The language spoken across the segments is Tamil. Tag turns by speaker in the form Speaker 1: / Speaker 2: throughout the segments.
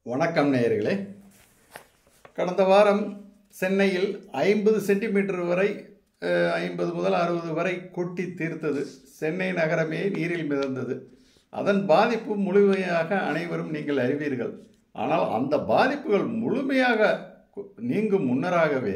Speaker 1: வணக்கம் நேயர்களே கடந்த வாரம் சென்னையில் ஐம்பது சென்டிமீட்டர் வரை அஹ், ஐம்பது முதல் அறுபது வரை கொட்டி தீர்த்தது சென்னை நகரமே நீரில் மிதந்தது அதன் பாதிப்பு முழுமையாக அனைவரும் நீங்கள் அறிவீர்கள் ஆனால் அந்த பாதிப்புகள் முழுமையாக கு- நீங்கும் முன்னராகவே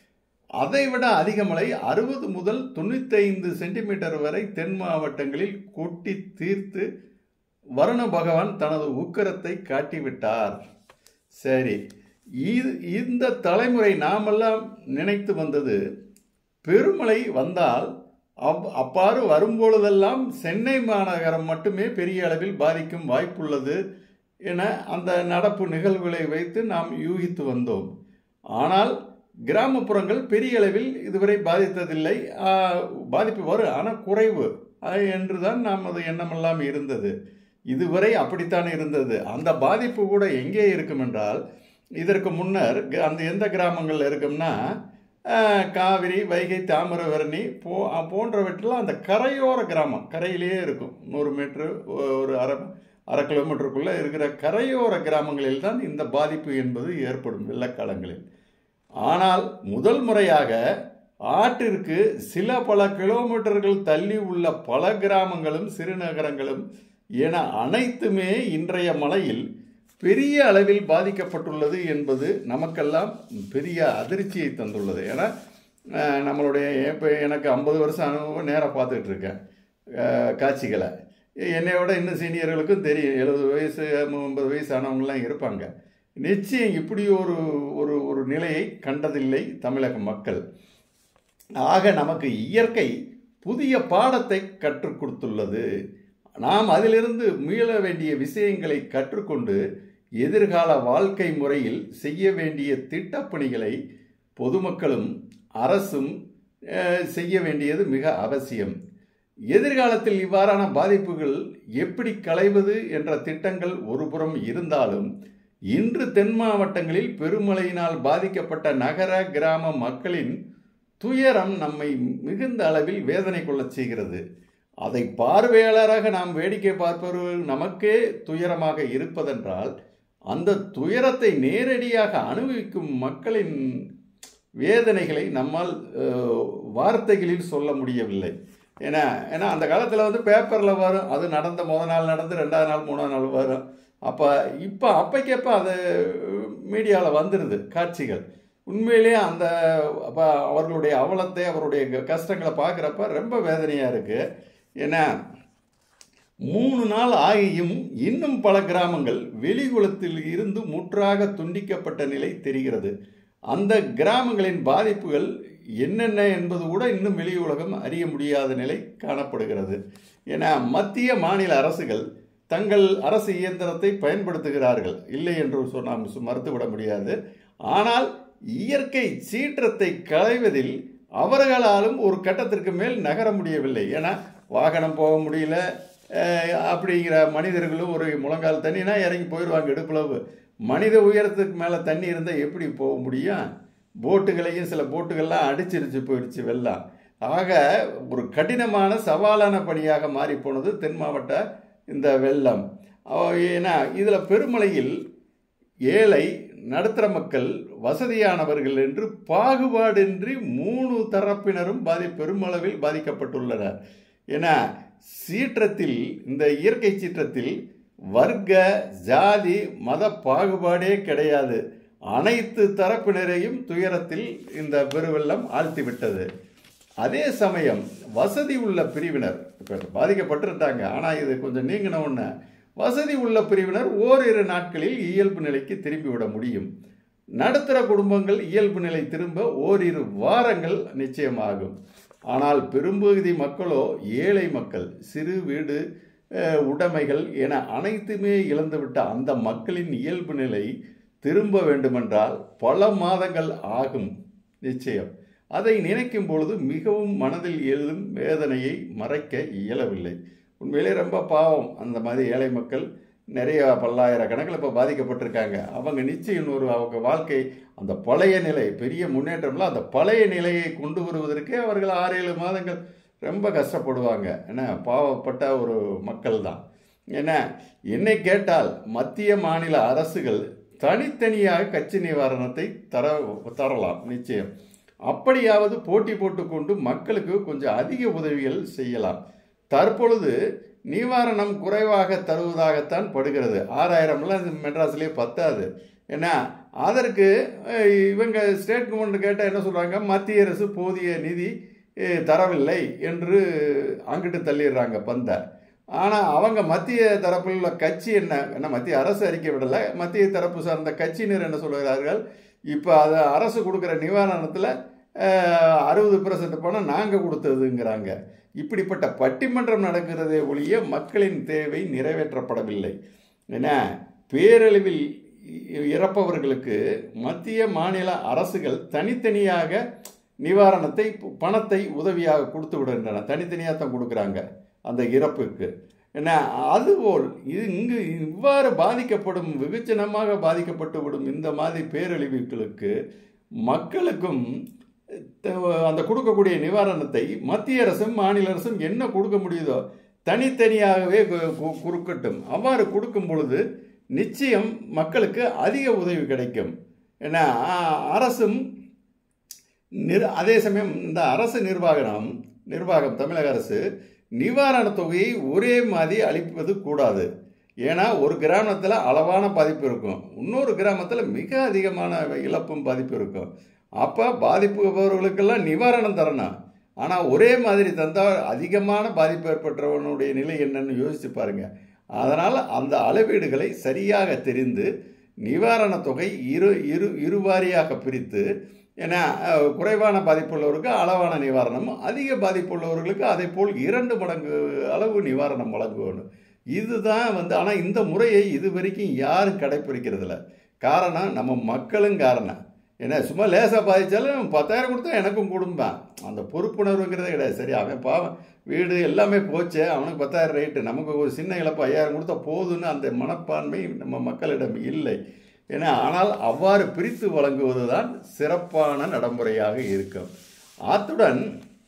Speaker 1: அதைவிட அதிக மழை அறுபது முதல் தொண்ணூத்தைந்து சென்டிமீட்டர் வரை தென் மாவட்டங்களில் கொட்டி தீர்த்து வருண பகவான் தனது உக்கிரத்தை காட்டிவிட்டார் சரி இது இந்த தலைமுறை நாமெல்லாம் நினைத்து வந்தது பெருமழை வந்தால் அவ் அப்பாறு வரும்பொழுதெல்லாம் சென்னை மாநகரம் மட்டுமே பெரிய அளவில் பாதிக்கும் வாய்ப்புள்ளது என அந்த நடப்பு நிகழ்வுகளை வைத்து நாம் யூகித்து வந்தோம் ஆனால் கிராமப்புறங்கள் பெரிய அளவில் இதுவரை பாதித்ததில்லை ஆ, பாதிப்பு வரும் ஆனால் குறைவு ஆ, என்றுதான் நாம் அது எண்ணமெல்லாம் இருந்தது இதுவரை அப்படித்தான் இருந்தது அந்த பாதிப்பு கூட எங்கே இருக்கும் என்றால் இதற்கு முன்னர் க- அந்த எந்த கிராமங்கள் இருக்கும்னா ஆஹ், காவிரி வைகை தாமிரபரணி போ போன்றவற்றில் அந்த கரையோர கிராமம் கரையிலேயே இருக்கும் நூறு மீட்ரு ஒரு அரை அரை கிலோமீட்டருக்குள்ளே இருக்கிற கரையோர கிராமங்களில் தான் இந்த பாதிப்பு என்பது ஏற்படும் வெள்ளக்காலங்களில் ஆனால் முதல் முறையாக ஆற்றிற்கு சில பல கிலோமீட்டர்கள் தள்ளி உள்ள பல கிராமங்களும் சிறுநகரங்களும் என அனைத்துமே இன்றைய மழையில் பெரிய அளவில் பாதிக்கப்பட்டுள்ளது என்பது நமக்கெல்லாம் பெரிய அதிர்ச்சியை தந்துள்ளது ஏன்னா அஹ், நம்மளுடைய இப்போ எனக்கு ஐம்பது வருஷம் அனுபவம் நேராக பார்த்துட்டு இருக்கேன் அஹ், காட்சிகளை என்னை விட இன்னும் சீனியர்களுக்கும் தெரியும் எழுபது வயசு ஐம்பது வயசு ஆனவங்களாம் இருப்பாங்க நிச்சயம் இப்படி ஒரு ஒரு ஒரு நிலையை கண்டதில்லை தமிழக மக்கள் ஆக நமக்கு இயற்கை புதிய பாடத்தை கற்றுக் கொடுத்துள்ளது நாம் அதிலிருந்து மீள வேண்டிய விஷயங்களை கற்றுக்கொண்டு எதிர்கால வாழ்க்கை முறையில் செய்ய வேண்டிய திட்டப்பணிகளை பொதுமக்களும் அரசும் அஹ், செய்ய வேண்டியது மிக அவசியம் எதிர்காலத்தில் இவ்வாறான பாதிப்புகள் எப்படி களைவது என்ற திட்டங்கள் ஒருபுறம் இருந்தாலும் இன்று தென் மாவட்டங்களில் பெருமழையினால் பாதிக்கப்பட்ட நகர கிராம மக்களின் துயரம் நம்மை மிகுந்த அளவில் வேதனை கொள்ளச் செய்கிறது அதை பார்வையாளராக நாம் வேடிக்கை பார்ப்பவர்கள் நமக்கே துயரமாக இருப்பதென்றால் அந்த துயரத்தை நேரடியாக அனுபவிக்கும் மக்களின் வேதனைகளை நம்மால் அஹ், வார்த்தைகளில் சொல்ல முடியவில்லை ஏன்னா ஏன்னா அந்த காலத்தில் வந்து பேப்பரில் வரும் அது நடந்த முத நாள் நடந்து ரெண்டாவது நாள் மூணாவது நாள் வரும் அப்போ இப்போ அப்பைக்கப்போ அது மீடியாவில் வந்துடுது காட்சிகள் உண்மையிலேயே அந்த அப்போ அவர்களுடைய அவலத்தை அவருடைய க- கஷ்டங்களை பார்க்குறப்ப ரொம்ப வேதனையாக இருக்குது ஏன்னா மூணு நாள் ஆகியும் இன்னும் பல கிராமங்கள் வெளிகுளத்தில் இருந்து முற்றாக துண்டிக்கப்பட்ட நிலை தெரிகிறது அந்த கிராமங்களின் பாதிப்புகள் என்னென்ன என்பது கூட இன்னும் வெளி உலகம் அறிய முடியாத நிலை காணப்படுகிறது ஏன்னா மத்திய மாநில அரசுகள் தங்கள் அரசு இயந்திரத்தை பயன்படுத்துகிறார்கள் இல்லை என்று சொன்ன நாம் சு- மறுத்துவிட முடியாது ஆனால் இயற்கை சீற்றத்தை களைவதில் அவர்களாலும் ஒரு கட்டத்திற்கு மேல் நகர முடியவில்லை ஏன்னா வாகனம் போக முடியல அஹ், அப்படிங்கிற மனிதர்களும் ஒரு முழங்கால் தண்ணினா இறங்கி போயிடுவாங்க இடுப்புளவு மனித உயரத்துக்கு மேலே தண்ணி இருந்தால் எப்படி போக முடியும் போட்டுகளையும் சில போட்டுகள்லாம் அடிச்சிருச்சு போயிடுச்சு வெள்ளம் ஆக ஒரு கடினமான சவாலான பணியாக மாறி போனது தென் மாவட்ட இந்த வெள்ளம் அவ- ஏன்னா இதில் பெருமழையில் ஏழை நடுத்தர மக்கள் வசதியானவர்கள் என்று பாகுபாடின்றி மூணு தரப்பினரும் பாதி பெருமளவில் பாதிக்கப்பட்டுள்ளனர் ஏன்னா சீற்றத்தில் இந்த இயற்கை சீற்றத்தில் வர்க்க ஜாதி மத பாகுபாடே கிடையாது அனைத்து தரப்பினரையும் துயரத்தில் இந்த பெருவெள்ளம் ஆழ்த்திவிட்டது அதே சமயம் வசதி உள்ள பிரிவினர் இப்போ பாதிக்கப்பட்டிருந்தாங்க ஆனால் இது கொஞ்சம் நீங்கின உடனே வசதி உள்ள பிரிவினர் ஓரிரு நாட்களில் இயல்பு நிலைக்கு திரும்பிவிட முடியும் நடுத்தர குடும்பங்கள் இயல்பு நிலை திரும்ப ஓரிரு வாரங்கள் நிச்சயமாகும் ஆனால் பெரும்பகுதி மக்களோ ஏழை மக்கள் சிறு வீடு அஹ், உடைமைகள் என அனைத்துமே இழந்துவிட்ட அந்த மக்களின் இயல்பு நிலை திரும்ப வேண்டுமென்றால் பல மாதங்கள் ஆகும் நிச்சயம் அதை நினைக்கும் பொழுது மிகவும் மனதில் எழும் வேதனையை மறைக்க இயலவில்லை உண்மையிலே ரொம்ப பாவம் அந்த மாதிரி ஏழை மக்கள் நிறைய பல்லாயிரக்கணக்கில் இப்போ பாதிக்கப்பட்டிருக்காங்க அவங்க நிச்சயம் ஒரு அவங்க வாழ்க்கை அந்த பழைய நிலை பெரிய முன்னேற்றம்ல அந்த பழைய நிலையை கொண்டு வருவதற்கே அவர்கள் ஆறு ஏழு மாதங்கள் ரொம்ப கஷ்டப்படுவாங்க என்ன பாவப்பட்ட ஒரு மக்கள் தான் என்ன என்னை கேட்டால் மத்திய மாநில அரசுகள் தனித்தனியாக கட்சி நிவாரணத்தை தர தரலாம் நிச்சயம் அப்படியாவது போட்டி போட்டுக்கொண்டு மக்களுக்கு கொஞ்சம் அதிக உதவிகள் செய்யலாம் தற்பொழுது நிவாரணம் குறைவாக தருவதாகத்தான் படுகிறது ஆறாயிரம்லாம் மெட்ராஸ்லேயே பத்தாது ஏன்னா அதற்கு அஹ், இவங்க ஸ்டேட் கவர்மெண்ட் கேட்டால் என்ன சொல்கிறாங்க மத்திய அரசு போதிய நிதி அஹ், தரவில்லை என்று அங்கிட்டு தள்ளிடுறாங்க பந்தை ஆனால் அவங்க மத்திய தரப்பில் உள்ள கட்சி என்ன என்ன மத்திய அரசு அறிக்கை விடலை மத்திய தரப்பு சார்ந்த கட்சியினர் என்ன சொல்கிறார்கள் இப்போ அதை அரசு கொடுக்குற நிவாரணத்தில் அறுபது பர்சன்ட் பணம் நாங்கள் கொடுத்ததுங்கிறாங்க இப்படிப்பட்ட பட்டிமன்றம் நடக்கிறதே ஒழிய மக்களின் தேவை நிறைவேற்றப்படவில்லை ஏன்னா பேரழிவில் இ- இறப்பவர்களுக்கு மத்திய மாநில அரசுகள் தனித்தனியாக நிவாரணத்தை பணத்தை உதவியாக கொடுத்து விடுகின்றன தனித்தனியாக தான் கொடுக்குறாங்க அந்த இறப்புக்கு ஏன்னா அதுபோல் இது இங்கு இவ்வாறு பாதிக்கப்படும் வெகுஜனமாக பாதிக்கப்பட்டு விடும் இந்த மாதிரி பேரழிவுகளுக்கு மக்களுக்கும் த- அந்த கொடுக்கக்கூடிய நிவாரணத்தை மத்திய அரசும் மாநில அரசும் என்ன கொடுக்க முடியுதோ தனித்தனியாகவே கு- கு- கொடுக்கட்டும் அவ்வாறு கொடுக்கும் பொழுது நிச்சயம் மக்களுக்கு அதிக உதவி கிடைக்கும் ஏன்னா அ- அரசும் நிர் அதே சமயம் இந்த அரசு நிர்வாகம் நிர்வாகம் தமிழக அரசு நிவாரணத் தொகையை ஒரே மாதிரி அளிப்பது கூடாது ஏன்னா ஒரு கிராமத்தில் அளவான பாதிப்பு இருக்கும் இன்னொரு கிராமத்தில் மிக அதிகமான இழப்பும் பாதிப்பு இருக்கும் அப்போ பாதிப்புபவர்களுக்கெல்லாம் நிவாரணம் தரணும் ஆனால் ஒரே மாதிரி தந்தால் அதிகமான பாதிப்பு ஏற்பட்டவனுடைய நிலை என்னன்னு யோசிச்சு பாருங்க அதனால் அந்த அளவீடுகளை சரியாக தெரிந்து நிவாரணத் தொகை இரு இரு இருவாரியாக பிரித்து ஏன்னா அஹ், குறைவான பாதிப்புள்ளவருக்கு அளவான நிவாரணம் அதிக பாதிப்புள்ளவர்களுக்கு அதை போல் இரண்டு மடங்கு அளவு நிவாரணம் வழங்கணும் இதுதான் வந்து ஆனால் இந்த முறையை இது வரைக்கும் யாரும் கடைப்பிடிக்கிறதில்ல காரணம் நம்ம மக்களும் காரணம் ஏன்னா சும்மா லேசாக பாதித்தாலும் பத்தாயிரம் கொடுத்தா எனக்கும் குடும்பம் அந்த பொறுப்புணர்வுங்கிறதே கிடையாது சரி அவன் பாவம் வீடு எல்லாமே போச்சு அவனுக்கு பத்தாயிரம் ரேட்டு நமக்கு ஒரு சின்ன இழப்பு ஐயாயிரம் கொடுத்தா போதுன்னு அந்த மனப்பான்மை நம்ம மக்களிடம் இல்லை ஏன்னா ஆனால் அவ்வாறு பிரித்து வழங்குவது தான் சிறப்பான நடைமுறையாக இருக்கும் அத்துடன்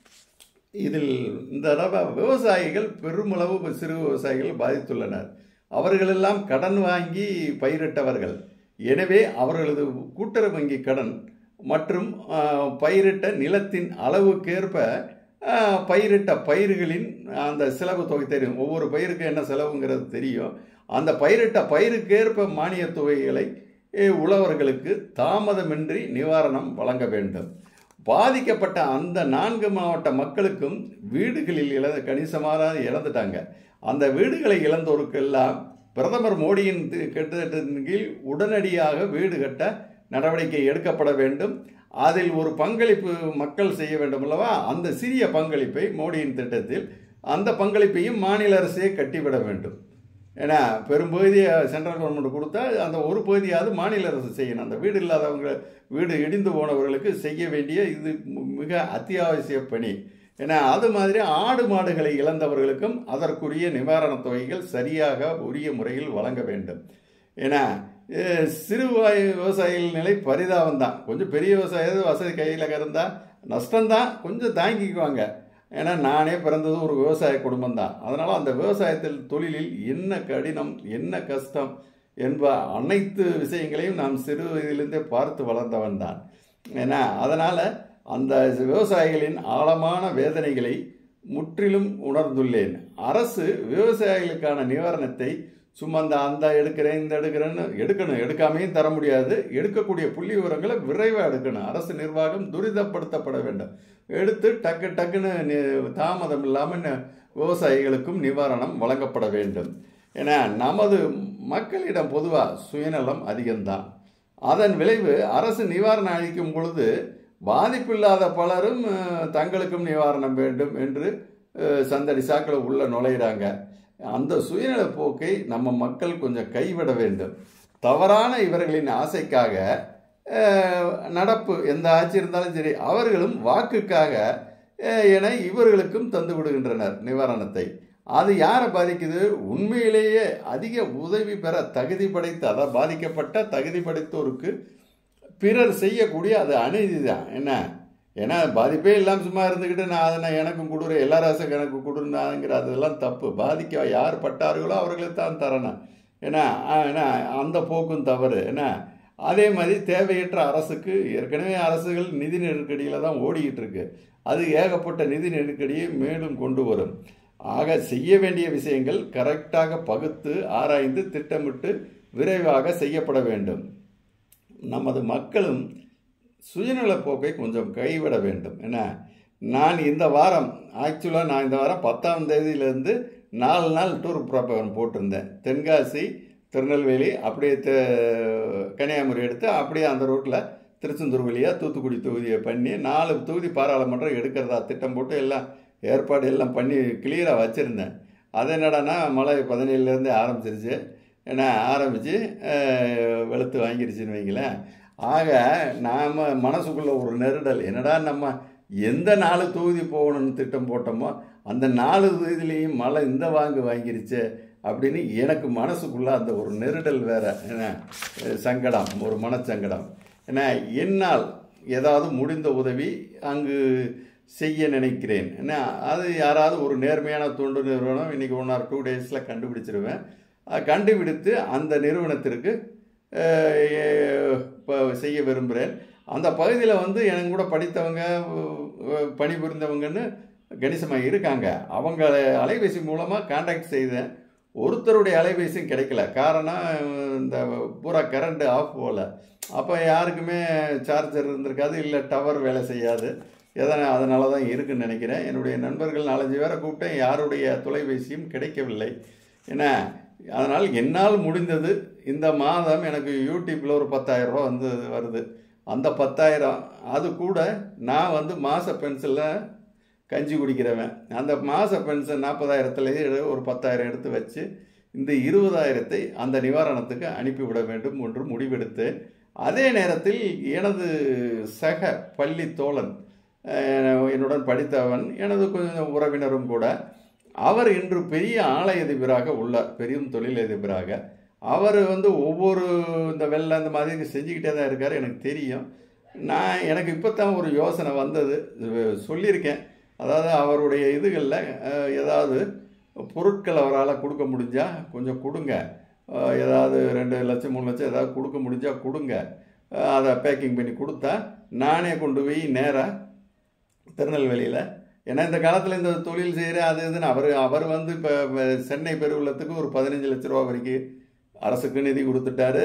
Speaker 1: இதில் இந்த தடவை விவசாயிகள் பெருமளவு சிறு விவசாயிகள் பாதித்துள்ளனர் அவர்களெல்லாம் கடன் வாங்கி பயிரிட்டவர்கள் எனவே அவர்களது கூட்டுறவு வங்கி கடன் மற்றும் ஆஹ், பயிரிட்ட நிலத்தின் அளவுக்கேற்ப ஆஹ், பயிரிட்ட பயிர்களின் அந்த செலவு தொகை தெரியும் ஒவ்வொரு பயிருக்கு என்ன செலவுங்கிறது தெரியும் அந்த பயிரிட்ட பயிருக்கேற்ப மானியத் தொகைகளை eh, உழவர்களுக்கு தாமதமின்றி நிவாரணம் வழங்க வேண்டும் பாதிக்கப்பட்ட அந்த நான்கு மாவட்ட மக்களுக்கும் வீடுகளில் இழந்த கணிசமாக இழந்துட்டாங்க அந்த வீடுகளை இழந்தோருக்கெல்லாம் பிரதமர் மோடியின் தி- திட்டத்தின் கீழ் உடனடியாக வீடு கட்ட நடவடிக்கை எடுக்கப்பட வேண்டும் அதில் ஒரு பங்களிப்பு மக்கள் செய்ய வேண்டும் அல்லவா அந்த சிறிய பங்களிப்பை மோடியின் திட்டத்தில் அந்த பங்களிப்பையும் மாநில அரசே கட்டிவிட வேண்டும் ஏன்னா பெரும்பகுதியை சென்ட்ரல் கவர்மெண்ட் கொடுத்தா அந்த ஒரு பகுதியாவது மாநில அரசு செய்யணும் அந்த வீடு இல்லாதவங்க வீடு இடிந்து போனவர்களுக்கு செய்ய வேண்டிய இது மு- மிக அத்தியாவசிய பணி ஏன்னா அது மாதிரி ஆடு மாடுகளை இழந்தவர்களுக்கும் அதற்குரிய நிவாரணத் தொகைகள் சரியாக உரிய முறையில் வழங்க வேண்டும் ஏன்னா அஹ், சிறு வாய் விவசாயிகள் நிலை பரிதாபம் தான் கொஞ்சம் பெரிய விவசாயம் வசதி கையில் இருந்தால் நஷ்டம்தான் கொஞ்சம் தாங்கிக்குவாங்க ஏன்னா நானே பிறந்தது ஒரு விவசாய குடும்பம் தான் அதனால் அந்த விவசாயத்தில் தொழிலில் என்ன கடினம் என்ன கஷ்டம் என்ப அனைத்து விஷயங்களையும் நாம் சிறு வயதிலிருந்தே பார்த்து வளர்ந்தவன் தான் ஏன்னா அதனால் அந்த விவசாயிகளின் ஆழமான வேதனைகளை முற்றிலும் உணர்ந்துள்ளேன் அரசு விவசாயிகளுக்கான நிவாரணத்தை சும்மா அந்த அந்த எடுக்கிறேன் இந்த எடுக்கிறேன்னு எடுக்கணும் எடுக்காமையும் தர முடியாது எடுக்கக்கூடிய புள்ளி விவரங்களை விரைவாக எடுக்கணும் அரசு நிர்வாகம் துரிதப்படுத்தப்பட வேண்டும் எடுத்து டக்கு டக்குன்னு நி- தாமதம் இல்லாமல் நி- விவசாயிகளுக்கும் நிவாரணம் வழங்கப்பட வேண்டும் ஏன்னா நமது மக்களிடம் பொதுவாக சுயநலம் அதிகம்தான் அதன் விளைவு அரசு நிவாரணம் அளிக்கும் பொழுது பாதிப்பில்லாத பலரும் அஹ், தங்களுக்கும் நிவாரணம் வேண்டும் என்று அஹ், சந்தடி சாக்கில் உள்ள நுழையிறாங்க அந்த சுயநல போக்கை நம்ம மக்கள் கொஞ்சம் கைவிட வேண்டும் தவறான இவர்களின் ஆசைக்காக அஹ், நடப்பு எந்த ஆட்சி இருந்தாலும் சரி அவர்களும் வாக்குக்காக அஹ், என இவர்களுக்கும் தந்து விடுகின்றனர் நிவாரணத்தை அது யாரை பாதிக்குது உண்மையிலேயே அதிக உதவி பெற தகுதி படைத்த அதாவது பாதிக்கப்பட்ட தகுதி படைத்தோருக்கு பிறர் செய்யக்கூடிய அது அநீதி தான் என்ன ஏன்னா பாதிப்பே இல்லாமல் சும்மா இருந்துக்கிட்டு நான் அதை நான் எனக்கும் கொடுற எல்லா ராசம் எனக்கு கொடுனாங்கிற அதெல்லாம் தப்பு பாதிக்க யார் பட்டார்களோ அவர்களுக்கு தான் தரணும் ஏன்னா ஆ, ஏன்னா அந்த போக்கும் தவறு ஏன்னா அதே மாதிரி தேவையற்ற அரசுக்கு ஏற்கனவே அரசுகள் நிதி நெருக்கடியில் தான் ஓடிக்கிட்டு இருக்கு அது ஏகப்பட்ட நிதி நெருக்கடியை மேலும் கொண்டு வரும் ஆக செய்ய வேண்டிய விஷயங்கள் கரெக்டாக பகுத்து ஆராய்ந்து திட்டமிட்டு விரைவாக செய்யப்பட வேண்டும் நமது மக்களும் சுயநலப் போக்கை கொஞ்சம் கைவிட வேண்டும் என்ன நான் இந்த வாரம் ஆக்சுவலாக நான் இந்த வாரம் பத்தாம் தேதியிலேருந்து நாலு நாள் டூர் ப்ராப்பர் போட்டிருந்தேன் தென்காசி திருநெல்வேலி அப்படியே தெ- கன்னியாகுமரி எடுத்து அப்படியே அந்த ரூட்டில் திருச்செந்தூர் வழியாக தூத்துக்குடி தொகுதியை பண்ணி நாலு தொகுதி பாராளுமன்றம் எடுக்கிறதா திட்டம் போட்டு எல்லாம் ஏற்பாடு எல்லாம் பண்ணி கிளியராக வச்சுருந்தேன் அது என்னடான்னா மழை பதினேழுலேருந்து ஆரம்பிச்சிருச்சு ஏன்னா ஆரம்பித்து வெளுத்து வாங்கிருச்சுன்னு வைங்களேன் ஆக நாம் மனசுக்குள்ள ஒரு நெருடல் என்னடா நம்ம எந்த நாலு தொகுதி போகணும்னு திட்டம் போட்டோமோ அந்த நாலு தொகுதியிலையும் மழை இந்த வாங்கு வாங்கிருச்சு அப்படின்னு எனக்கு மனசுக்குள்ள அந்த ஒரு நெருடல் வேற என்ன அஹ் சங்கடம் ஒரு மனச்சங்கடம் ஏன்னா என்னால் ஏதாவது முடிந்த உதவி அங்கு செய்ய நினைக்கிறேன் என்ன அது யாராவது ஒரு நேர்மையான தொண்டு நிறுவனம் இன்னைக்கு ஒன் ஆர் டூ டேஸில் கண்டுபிடிச்சிருவேன் அது கண்டுபிடித்து அந்த நிறுவனத்திற்கு அஹ், இப்போ செய்ய விரும்புகிறேன் அந்த பகுதியில் வந்து எனக்கு கூட படித்தவங்க அஹ், பணிபுரிந்தவங்கன்னு கணிசமாக இருக்காங்க அவங்க அலைபேசி மூலமாக காண்டாக்ட் செய்தேன் ஒருத்தருடைய அலைபேசியும் கிடைக்கல காரணம் இந்த பூரா கரண்ட் ஆஃப் போகல அப்போ யாருக்குமே சார்ஜர் இருந்திருக்காது இல்லை டவர் வேலை செய்யாது எதனா அதனால தான் இருக்குன்னு நினைக்கிறேன் என்னுடைய நண்பர்கள் நாலஞ்சு பேரை கூப்பிட்டேன் யாருடைய தொலைபேசியும் கிடைக்கவில்லை ஏன்னா அதனால் என்னால் முடிந்தது இந்த மாதம் எனக்கு யூடியூப்பில் ஒரு பத்தாயிரம் ரூபா வந்து வருது அந்த பத்தாயிரம் அது கூட நான் வந்து மாத பென்சிலில் கஞ்சி குடிக்கிறவன் அந்த மாத பென்ஷன் நாற்பதாயிரத்துலேயே ஒரு பத்தாயிரம் எடுத்து வச்சு இந்த இருபதாயிரத்தை அந்த நிவாரணத்துக்கு அனுப்பிவிட வேண்டும் என்று முடிவெடுத்தேன் அதே நேரத்தில் எனது சக பள்ளி தோழன் அஹ், என்னுடன் படித்தவன் எனது கொஞ்சம் உறவினரும் கூட அவர் இன்று பெரிய ஆலய அதிபராக உள்ளார் பெரும் தொழிலதிபராக அவர் வந்து ஒவ்வொரு இந்த வெள்ளம் இந்த மாதிரி செஞ்சுக்கிட்டே தான் இருக்கார் எனக்கு தெரியும் நான் எனக்கு இப்போ தான் ஒரு யோசனை வந்தது இது சொல்லியிருக்கேன் அதாவது அவருடைய இதுகளில் அஹ், ஏதாவது பொருட்கள் அவரால் கொடுக்க முடிஞ்சா கொஞ்சம் கொடுங்க அஹ், ஏதாவது ரெண்டு லட்சம் மூணு லட்சம் ஏதாவது கொடுக்க முடிஞ்சா கொடுங்க அஹ், அதை பேக்கிங் பண்ணி கொடுத்தா நானே கொண்டு போய் நேராக திருநெல்வேலியில் ஏன்னா இந்த காலத்தில் இந்த தொழில் செய்கிற அது இதுன்னு அவர் அவர் வந்து இப்போ சென்னை பெருவள்ளத்துக்கு ஒரு பதினஞ்சு லட்ச ரூபா வரைக்கும் அரசுக்கு நிதி கொடுத்துட்டாரு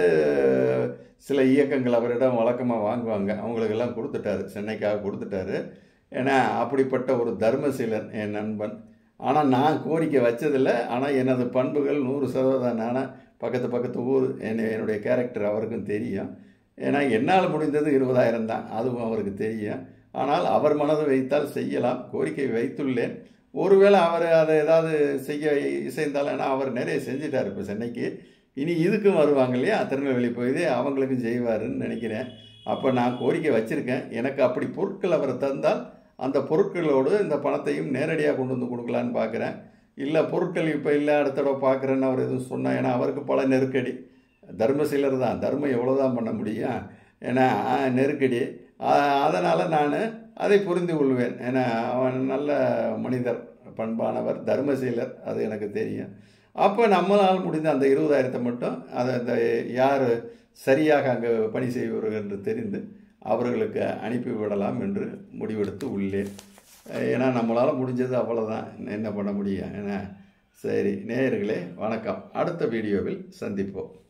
Speaker 1: சில இயக்கங்கள் அவரிடம் வழக்கமாக வாங்குவாங்க அவங்களுக்கெல்லாம் கொடுத்துட்டாரு சென்னைக்காக கொடுத்துட்டாரு ஏன்னா அப்படிப்பட்ட ஒரு தர்மசீலன் என் நண்பன் ஆனால் நான் கோரிக்கை வச்சதில்லை ஆனால் எனது பண்புகள் நூறு சதவீதம் நானாக பக்கத்து பக்கத்து ஊர் என்ன என்னுடைய கேரக்டர் அவருக்கும் தெரியும் ஏன்னா என்னால் முடிந்தது இருபதாயிரம் தான் அதுவும் அவருக்கு தெரியும் ஆனால் அவர் மனது வைத்தால் செய்யலாம் கோரிக்கை வைத்துள்ளேன் ஒருவேளை அவர் அதை ஏதாவது செய்ய இசைந்தாலும் ஏன்னா அவர் நிறைய செஞ்சிட்டார் இப்போ சென்னைக்கு இனி இதுக்கும் வருவாங்க இல்லையா திருநெல்வேலி போய் அவங்களுக்கும் செய்வாருன்னு நினைக்கிறேன் அப்போ நான் கோரிக்கை வச்சுருக்கேன் எனக்கு அப்படி பொருட்கள் அவர் தந்தால் அந்த பொருட்களோடு இந்த பணத்தையும் நேரடியாக கொண்டு வந்து கொடுக்கலான்னு பார்க்குறேன் இல்லை பொருட்கள் இப்போ இல்லை அடுத்த தடவை பார்க்குறேன்னு அவர் எதுவும் சொன்னா ஏன்னா அவருக்கு பல நெருக்கடி தர்மசீலர் தான் தர்மம் எவ்வளோ தான் பண்ண முடியும் ஏன்னா ஆ, நெருக்கடி அதனால் நான் அதை புரிந்து கொள்வேன் ஏன்னா அவன் நல்ல மனிதர் பண்பானவர் தர்மசீலர் அது எனக்கு தெரியும் அப்போ நம்மளால் முடிந்த அந்த இருபதாயிரத்தை மட்டும் அதை அந்த யார் சரியாக அங்கே பணி செய்வார்கள் என்று தெரிந்து அவர்களுக்கு அனுப்பி விடலாம் என்று முடிவெடுத்து உள்ளேன் ஏன்னா நம்மளால் முடிஞ்சது அவ்வளோதான் என்ன பண்ண முடியும் ஏன்னா சரி நேயர்களே வணக்கம் அடுத்த வீடியோவில் சந்திப்போம்